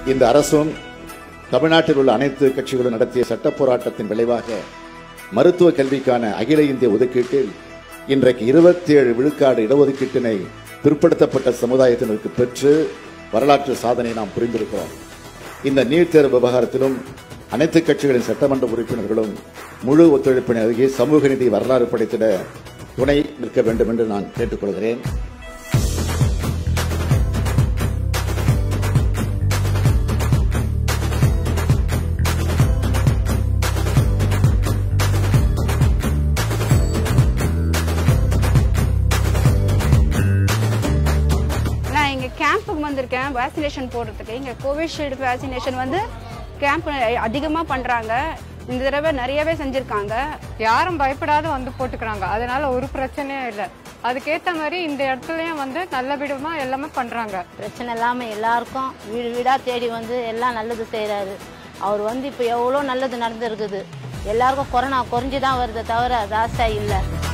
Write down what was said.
இந்த அரசும் தமிழ்நாட்டில் உள்ள அனைத்து கட்சிகளும் நடத்திய சட்ட போராட்டத்தின் விளைவாக மருத்துவ கல்விக்கான அகில இந்திய ஒதுக்கீட்டில் இன்றைக்கு இருபத்தி ஏழு விழுக்காடு இடஒதுக்கீட்டினை பிற்படுத்தப்பட்ட சமுதாயத்தினருக்கு பெற்று வரலாற்று சாதனை நாம் புரிந்திருக்கிறோம் இந்த நீட் தேர்வு விவகாரத்திலும் அனைத்து கட்சிகளின் சட்டமன்ற உறுப்பினர்களும் முழு ஒத்துழைப்பினை அருகே சமூக நீதி வரலாறு படைத்திட துணை நிற்க வேண்டும் என்று நான் கேட்டுக்கொள்கிறேன் நான் இங்கே கேம்புக்கு வந்திருக்கேன் வேக்சினேஷன் போடுறதுக்கு இங்கே கோவிஷீல்டு வேக்சினேஷன் வந்து கேம்ப் அதிகமாக பண்ணுறாங்க இந்த தடவை நிறையவே செஞ்சுருக்காங்க யாரும் பயப்படாத வந்து போட்டுக்கிறாங்க அதனால ஒரு பிரச்சனையும் இல்லை அதுக்கேற்ற மாதிரி இந்த இடத்துலயும் வந்து நல்ல விதமா எல்லாமே பண்றாங்க பிரச்சனை இல்லாமல் எல்லாருக்கும் வீடு வீடாக தேடி வந்து எல்லாம் நல்லது செய்கிறாரு அவர் வந்து இப்போ எவ்வளோ நல்லது நடந்திருக்குது எல்லாருக்கும் கொரோனா குறைஞ்சி தான் வருதே தவிர ஜாஸ்தியாக இல்லை